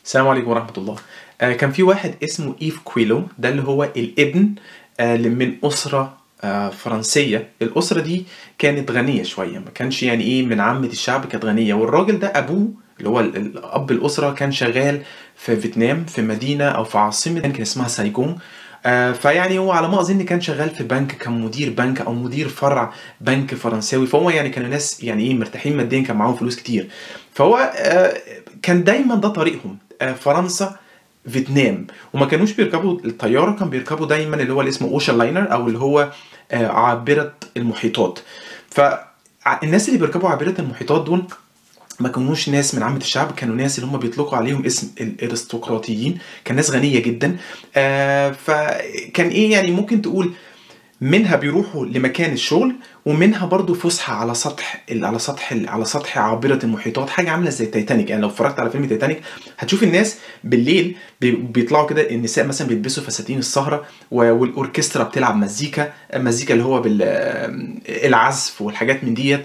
السلام عليكم ورحمة الله آه كان في واحد اسمه إيف كويلو ده اللي هو الابن آه من أسرة آه فرنسية الأسرة دي كانت غنية شوية ما كانش يعني إيه من عامة الشعب كانت غنية والراجل ده أبوه اللي هو ال- ال- أب الأسرة كان شغال في فيتنام في مدينة أو في عاصمة كان اسمها سايجون آه فيعني هو على ما اظن كان شغال في بنك كان مدير بنك او مدير فرع بنك فرنساوي فهو يعني كانوا ناس يعني ايه مرتاحين ماديا كان معاهم فلوس كتير فهو آه كان دايما ده طريقهم آه فرنسا فيتنام وما كانوش بيركبوا الطياره كان بيركبوا دايما اللي هو اللي اسمه اوشن لاينر او اللي هو آه عابره المحيطات فالناس اللي بيركبوا عابره المحيطات دول ما كانوش ناس من عامة الشعب كانوا ناس اللي هم بيطلقوا عليهم اسم الارستقراطيين كان ناس غنية جدا آه فكان ايه يعني ممكن تقول منها بيروحوا لمكان الشغل ومنها برضو فسحه على سطح ال- على سطح ال- على سطح عابره المحيطات حاجه عامله زي تايتانيك يعني لو اتفرجت على فيلم تايتانيك هتشوف الناس بالليل بي- بيطلعوا كده النساء مثلا بيلبسوا فساتين السهره و- والاوركسترا بتلعب مزيكا مزيكا اللي هو بالعزف والحاجات من ديت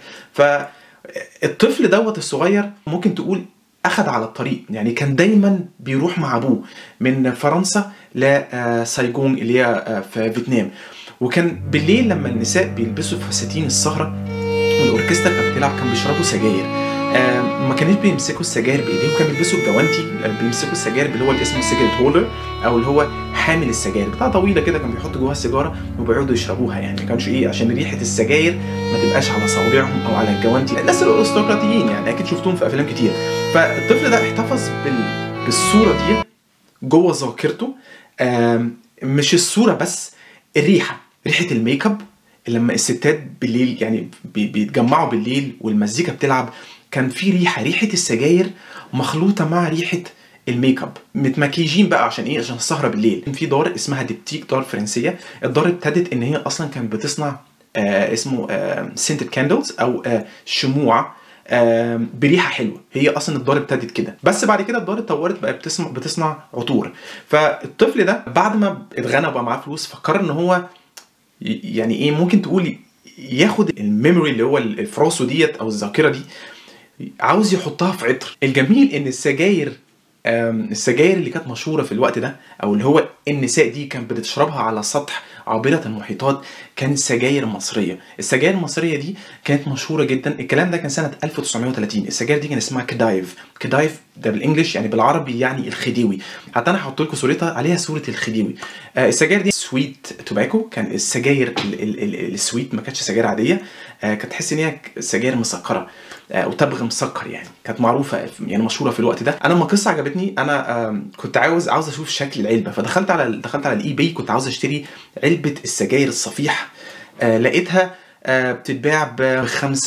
فالطفل دوت الصغير ممكن تقول اخذ على الطريق يعني كان دايما بيروح مع ابوه من فرنسا لسايجون اللي هي آه، في فيتنام وكان بالليل لما النساء بيلبسوا فساتين السهره والاوركسترا كانت بتلعب كان بيشربوا سجاير آه ما كانوش بيمسكوا السجاير بايديهم كانوا بيلبسوا الجوانتي آه، بيمسكوا السجاير اللي هو اللي اسمه سيجرت هولدر او اللي هو حامل السجاير بتاع طويله كده كان بيحطوا جواها السيجاره وبيقعدوا يشربوها يعني ما كانش ايه عشان ريحه السجاير ما تبقاش على صوابعهم او على الجوانتي الناس الارستقراطيين يعني اكيد شفتوهم في افلام كتير فالطفل ده احتفظ بال... بالصوره دي جوه ذاكرته آم، مش الصوره بس الريحه ريحه الميك اب لما الستات بالليل يعني بي- بيتجمعوا بالليل والمزيكا بتلعب كان في ريحه ريحه السجاير مخلوطه مع ريحه الميك اب متمكيجين بقى عشان ايه عشان السهره بالليل في دار اسمها ديبتيك دار فرنسيه الدار ابتدت ان هي اصلا كانت بتصنع آه اسمه آه سنتد كاندلز او آه شموع آم، بريحه حلوه هي اصلا الدار ابتدت كده بس بعد كده الدار اتطورت بقى بتصنع بتصنع عطور فالطفل ده بعد ما اتغنى وبقى معاه فلوس فكر ان هو ي- يعني ايه ممكن تقول ياخد الميموري اللي هو ال- في راسه ديت او الذاكره دي عاوز يحطها في عطر الجميل ان السجاير آم، السجاير اللي كانت مشهوره في الوقت ده او اللي هو النساء دي كانت بتشربها على سطح عابره المحيطات كانت سجاير مصريه السجاير المصريه دي كانت مشهوره جدا الكلام ده كان سنه 1930 السجاير دي كان اسمها كدايف كدايف ده بالانجلش يعني بالعربي يعني الخديوي حتى انا هحط لكم صورتها عليها صوره الخديوي آه، السجاير دي سويت توباكو كان السجاير ال- ال- ال- السويت ما كانتش سجاير عاديه آه، كانت تحس ان هي سجاير مسكره آه، وتبغ مسكر يعني كانت معروفه يعني مشهوره في الوقت ده انا لما القصه عجبتني انا آم، كنت عاوز عاوز اشوف شكل العلبه فدخلت على دخلت على الاي باي كنت عاوز اشتري علبه السجاير الصفيح آه، لقيتها آه، بتتباع ب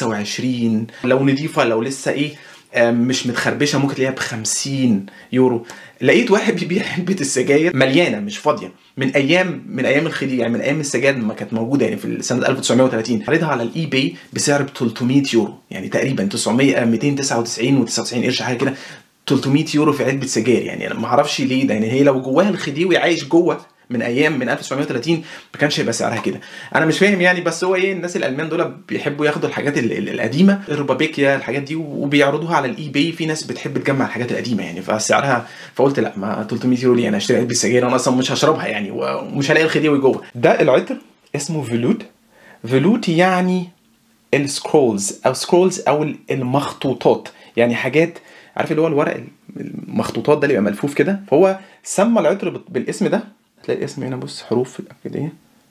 25 لو نضيفه لو لسه ايه آه، مش متخربشه ممكن تلاقيها ب 50 يورو لقيت واحد بيبيع علبه السجاير مليانه مش فاضيه من ايام من ايام الخديوي يعني من ايام السجاير لما كانت موجوده يعني في سنه 1930 قريتها على الاي باي بسعر ب 300 يورو يعني تقريبا 900 299 و99 قرش حاجه كده 300 يورو في علبه سجاير يعني انا ما اعرفش ليه ده يعني هي لو جواها الخديوي عايش جوه من ايام من 1930 ما كانش هيبقى سعرها كده انا مش فاهم يعني بس هو ايه الناس الالمان دول بيحبوا ياخدوا الحاجات ال- ال- القديمه الروبابيكيا الحاجات دي وبيعرضوها على الاي باي في ناس بتحب تجمع الحاجات القديمه يعني فسعرها فقلت لا ما 300 يورو ليه انا اشتري علبه سجاير انا اصلا مش هشربها يعني ومش هلاقي الخديوي جوه ده العطر اسمه فيلوت فيلوت يعني السكرولز او سكرولز او المخطوطات يعني حاجات عارف اللي هو الورق المخطوطات ده اللي بيبقى ملفوف كده فهو سمى العطر بت- بالاسم ده هتلاقي الاسم هنا بص حروف في الابجديه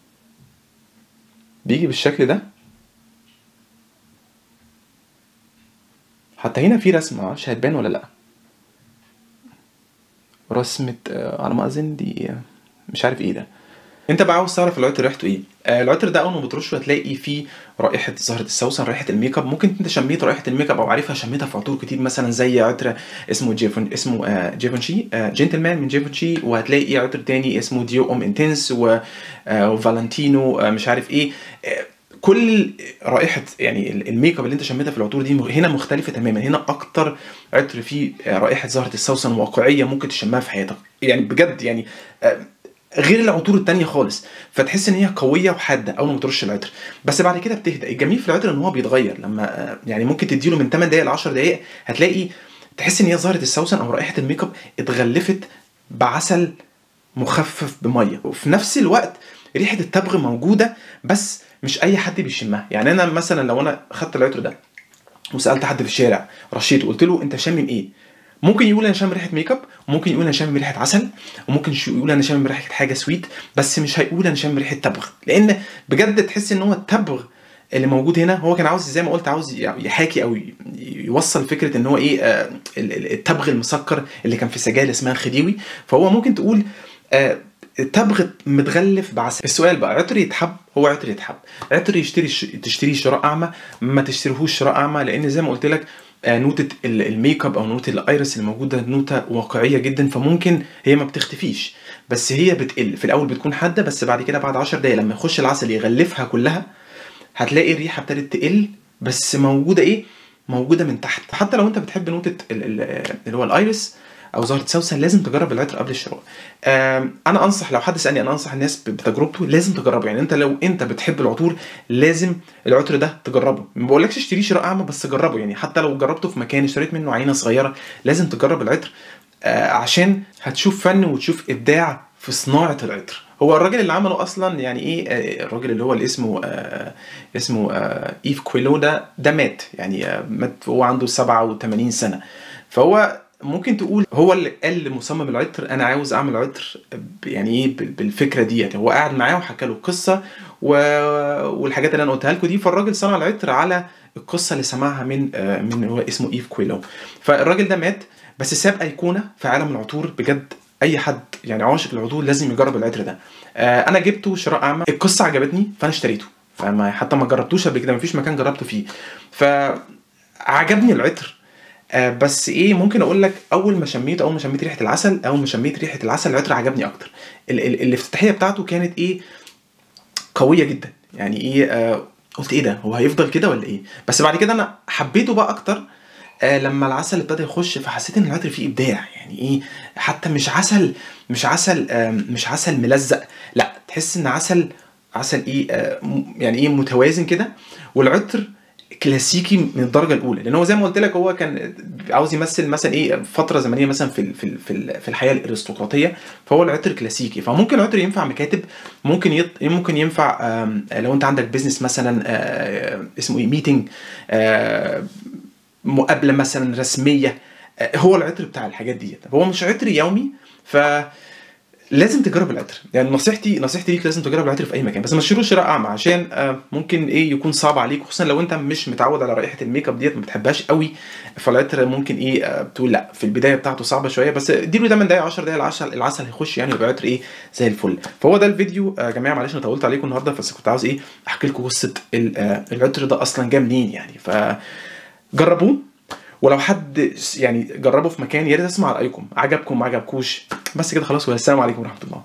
بيجي بالشكل ده حتى هنا في رسمه معرفش هتبان ولا لا رسمه آه، على ما اظن دي آه، مش عارف ايه ده انت بقى عاوز تعرف العطر ريحته ايه آه العطر ده اول ما بترشه هتلاقي فيه رائحه زهره السوسن رائحه الميك اب ممكن انت شميت رائحه الميك اب او عارفها شميتها في عطور كتير مثلا زي عطر اسمه جيفون اسمه آه جيفونشي آه جنتلمان من جيفونشي وهتلاقي عطر تاني اسمه ديو ام انتنس و آه وفالنتينو آه مش عارف ايه آه كل رائحه يعني ال- الميك اب اللي انت شميتها في العطور دي هنا مختلفه تماما هنا اكتر عطر فيه آه، رائحه زهره السوسن واقعيه ممكن تشمها في حياتك يعني بجد يعني آه، غير العطور التانية خالص فتحس ان هي قويه وحاده اول ما ترش العطر بس بعد كده بتهدى الجميل في العطر ان هو بيتغير لما آه، يعني ممكن تديله من 8 دقائق ل 10 دقائق هتلاقي تحس ان هي ظهرت السوسن او رائحه الميك اب اتغلفت بعسل مخفف بميه وفي نفس الوقت ريحه التبغ موجوده بس مش اي حد بيشمها يعني انا مثلا لو انا خدت العطر ده وسالت حد في الشارع رشيته قلت له انت شامم ايه ممكن يقول انا شامم ريحه ميك اب وممكن يقول انا شامم ريحه عسل وممكن شو- يقول انا شامم ريحه حاجه سويت بس مش هيقول انا شامم ريحه تبغ لان بجد تحس ان هو التبغ اللي موجود هنا هو كان عاوز زي ما قلت عاوز يحاكي او ي- يوصل فكره ان هو ايه آه، ال- ال- التبغ المسكر اللي كان في سجاله اسمها خديوي فهو ممكن تقول آه، تبغ متغلف بعسل السؤال بقى عطر يتحب هو عطر يتحب عطر يشتري ش... تشتريه شراء اعمى ما تشتريهوش شراء اعمى لان زي ما قلت لك آه، نوتة ال- الميك اب او نوتة الايرس اللي موجوده نوتة واقعيه جدا فممكن هي ما بتختفيش بس هي بتقل في الاول بتكون حاده بس بعد كده بعد 10 دقايق لما يخش العسل يغلفها كلها هتلاقي الريحه ابتدت تقل بس موجوده ايه موجوده من تحت حتى لو انت بتحب نوتة ال- ال- اللي هو الايرس او زهره سوسن لازم تجرب العطر قبل الشراء آم، انا انصح لو حد سالني انا انصح الناس ب- بتجربته لازم تجربه يعني انت لو انت بتحب العطور لازم العطر ده تجربه ما بقولكش اشتريه شراء اعمى بس جربه يعني حتى لو جربته في مكان اشتريت منه عينه صغيره لازم تجرب العطر آه، عشان هتشوف فن وتشوف ابداع في صناعه العطر هو الراجل اللي عمله اصلا يعني ايه آه، الراجل اللي هو اللي اسمه آه، اسمه آه، ايف كويلو ده ده مات يعني آه، مات وهو عنده 87 سنه فهو ممكن تقول هو اللي قال لمصمم العطر انا عاوز اعمل عطر ب- يعني ايه بال- بالفكره ديت هو قاعد معاه وحكى له القصه و... والحاجات اللي انا قلتها لكم دي فالراجل صنع العطر على القصه اللي سمعها من آه، من هو اسمه ايف كويلو فالراجل ده مات بس ساب ايقونه في عالم العطور بجد اي حد يعني عاشق العطور لازم يجرب العطر ده آه، انا جبته شراء اعمى القصه عجبتني فانا اشتريته فما حتى ما جربتوش قبل كده مفيش مكان جربته فيه فعجبني العطر آه، بس ايه ممكن اقول لك اول ما شميته اول ما شميت ريحه العسل اول ما شميت ريحه العسل العطر عجبني اكتر ال- ال- الافتتاحيه بتاعته كانت ايه قويه جدا يعني ايه آه قلت ايه ده هو هيفضل كده ولا ايه بس بعد كده انا حبيته بقى اكتر آه لما العسل ابتدى يخش فحسيت ان العطر فيه ابداع يعني ايه حتى مش عسل مش عسل آه مش عسل ملزق لا تحس ان عسل عسل ايه آه م- يعني ايه متوازن كده والعطر كلاسيكي من الدرجه الاولى لان هو زي ما قلت لك هو كان عاوز يمثل مثلا ايه فتره زمنيه مثلا في ال- في ال- في ال- في الحياه الارستقراطيه فهو العطر كلاسيكي فممكن العطر ينفع مكاتب ممكن يط... ممكن ينفع آم، لو انت عندك بيزنس مثلا آه، اسمه ايه ميتنج مقابله مثلا رسميه آه، هو العطر بتاع الحاجات دي هو مش عطر يومي ف لازم تجرب العطر يعني نصيحتي نصيحتي ليك لازم تجرب العطر في اي مكان بس ما تشتروش شراء اعمى عشان آه، ممكن ايه يكون صعب عليك خصوصا لو انت مش متعود على رائحه الميك اب ديت ما بتحبهاش قوي فالعطر ممكن ايه آه، بتقول لا في البدايه بتاعته صعبه شويه بس اديله 8 دقايق 10 دقايق العسل العسل هيخش يعني ويبقى عطر ايه زي الفل فهو ده الفيديو آه، يا جماعه معلش انا طولت عليكم النهارده بس كنت عاوز ايه احكي لكم قصه ال- آه، العطر ده اصلا جه منين يعني فجربوه ولو حد يعني جربه في مكان يا ريت اسمع رايكم عجبكم ما عجبكوش بس كده خلاص والسلام عليكم ورحمه الله